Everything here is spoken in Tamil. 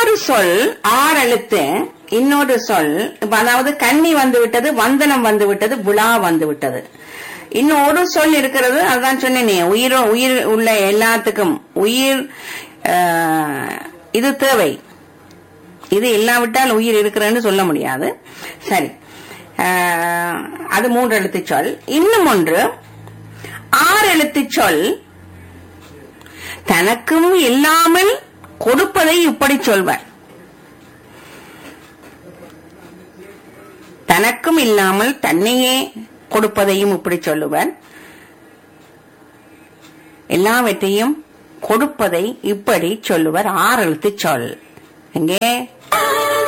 இன்னொரு சொல் ஆறு எழுத்து இன்னொரு சொல் இப்ப அதாவது கன்னி வந்து விட்டது வந்தனம் வந்து விட்டது விழா வந்து விட்டது இன்னும் ஒரு சொல் இருக்கிறது அதான் சொன்னேனே உயிர் உயிர் உள்ள எல்லாத்துக்கும் உயிர் ஆஹ், இது தேவை இது இல்லாவிட்டால் உயிர் இருக்கிறேன்னு சொல்ல முடியாது சரி ஆஹ், அது மூன்று எழுத்து சொல் இன்னும் ஒன்று ஆறு எழுத்து சொல் தனக்கும் இல்லாமல் கொடுப்பதை இப்படி சொல்வார் தனக்கும் இல்லாமல் தன்னையே கொடுப்பதையும் இப்படி சொல்லுவர் எல்லாவற்றையும் கொடுப்பதை இப்படி சொல்லுவர் ஆறு எழுத்து சொல் எங்கே